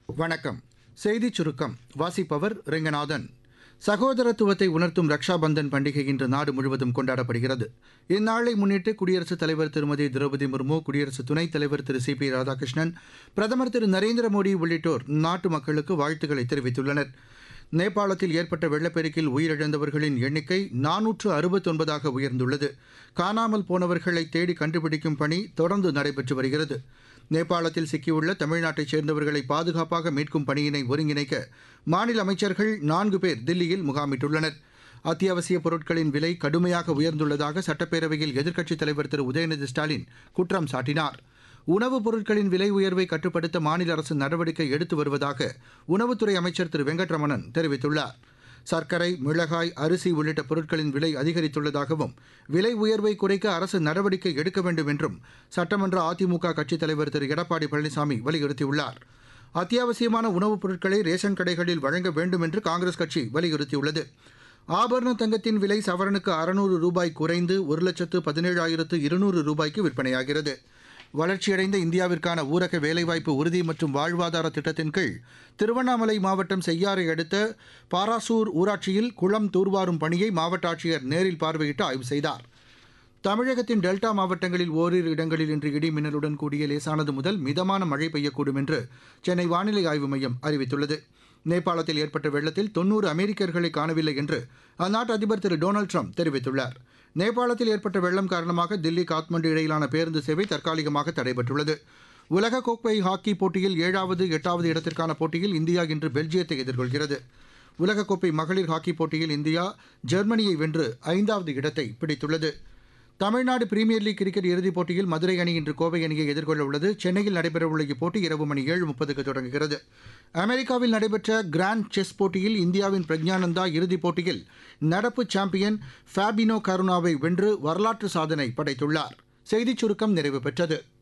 வணக்கம் செய்திச் சுருக்கம் வாசிப்பவர் ரெங்கநாதன் சகோதரத்துவத்தை உணர்த்தும் ரக்ஷா பந்தன் பண்டிகை இன்று நாடு முழுவதும் கொண்டாடப்படுகிறது இந்நாளை முன்னிட்டு குடியரசுத் தலைவர் திருமதி திரௌபதி முர்மு குடியரசு துணைத் தலைவர் திரு சி பி ராதாகிருஷ்ணன் பிரதமர் திரு நரேந்திர மோடி உள்ளிட்டோர் நாட்டு மக்களுக்கு வாழ்த்துக்களை தெரிவித்துள்ளனர் நேபாளத்தில் ஏற்பட்ட வெள்ளப்பெருக்கில் உயிரிழந்தவர்களின் எண்ணிக்கை நானூற்று அறுபத்தொன்பதாக உயர்ந்துள்ளது காணாமல் போனவர்களை தேடி கண்டுபிடிக்கும் பணி தொடர்ந்து நடைபெற்று வருகிறது நேபாளத்தில் சிக்கியுள்ள தமிழ்நாட்டைச் சேர்ந்தவர்களை பாதுகாப்பாக மீட்கும் பணியினை ஒருங்கிணைக்க மாநில அமைச்சர்கள் நான்கு பேர் தில்லியில் முகாமிட்டுள்ளனர் அத்தியாவசிய பொருட்களின் விலை கடுமையாக உயர்ந்துள்ளதாக சட்டப்பேரவையில் எதிர்க்கட்சித் தலைவர் திரு உதயநிதி ஸ்டாலின் குற்றம் சாட்டினார் உணவுப் பொருட்களின் விலை உயர்வை கட்டுப்படுத்த மாநில அரசு நடவடிக்கை எடுத்து வருவதாக உணவுத்துறை அமைச்சர் திரு வெங்கட்ரமணன் தெரிவித்துள்ளார் சர்க்கரை மிளகாய் அரிசி உள்ளிட்ட பொருட்களின் விலை அதிகரித்துள்ளதாகவும் விலை உயர்வை குறைக்க அரசு நடவடிக்கை எடுக்க வேண்டும் என்றும் சட்டமன்ற அதிமுக கட்சித் தலைவர் திரு எடப்பாடி பழனிசாமி வலியுறுத்தியுள்ளார் அத்தியாவசியமான உணவுப் பொருட்களை ரேஷன் கடைகளில் வழங்க வேண்டும் என்று காங்கிரஸ் கட்சி வலியுறுத்தியுள்ளது ஆபரண தங்கத்தின் விலை சவரனுக்கு அறுநூறு ரூபாய் குறைந்து ஒரு லட்சத்து பதினேழாயிரத்து இருநூறு ரூபாய்க்கு விற்பனையாகிறது வளர்ச்சியடைந்த இந்தியாவிற்கான ஊரக வேலைவாய்ப்பு உறுதி மற்றும் வாழ்வாதார திட்டத்தின் கீழ் திருவண்ணாமலை மாவட்டம் செய்யாறை அடுத்த பாராசூர் ஊராட்சியில் குளம் தூர்வாரும் பணியை மாவட்ட ஆட்சியர் நேரில் பார்வையிட்டு ஆய்வு செய்தார் தமிழகத்தின் டெல்டா மாவட்டங்களில் ஓரிரு இடங்களில் இன்று இடி மின்னலுடன் கூடிய லேசானது முதல் மிதமான மழை பெய்யக்கூடும் என்று சென்னை வானிலை ஆய்வு மையம் அறிவித்துள்ளது நேபாளத்தில் ஏற்பட்ட வெள்ளத்தில் தொன்னூறு அமெரிக்கர்களை காணவில்லை என்று அந்நாட்டு அதிபர் திரு டொனால்டு ட்ரம்ப் தெரிவித்துள்ளார் நேபாளத்தில் ஏற்பட்ட வெள்ளம் காரணமாக தில்லி காத்மண்டு இடையிலான பேருந்து சேவை தற்காலிகமாக தடைபட்டுள்ளது உலகக்கோப்பை ஹாக்கி போட்டியில் ஏழாவது எட்டாவது இடத்திற்கான போட்டியில் இந்தியா இன்று பெல்ஜியத்தை எதிர்கொள்கிறது உலகக்கோப்பை மகளிர் ஹாக்கி போட்டியில் இந்தியா ஜெர்மனியை வென்று ஐந்தாவது இடத்தை பிடித்துள்ளது தமிழ்நாடு பிரீமியர் லீக் கிரிக்கெட் இறுதிப் போட்டியில் மதுரை அணி இன்று கோவை அணியை எதிர்கொள்ள உள்ளது சென்னையில் நடைபெறவுள்ள இப்போட்டி இரவு மணி ஏழு முப்பதுக்கு தொடங்குகிறது அமெரிக்காவில் நடைபெற்ற கிராண்ட் செஸ் போட்டியில் இந்தியாவின் பிரக்ஞானந்தா இறுதிப் போட்டியில் நடப்பு சாம்பியன் ஃபேபினோ கருணாவை வென்று வரலாற்று சாதனை படைத்துள்ளார் செய்திச் சுருக்கம் நிறைவு பெற்றது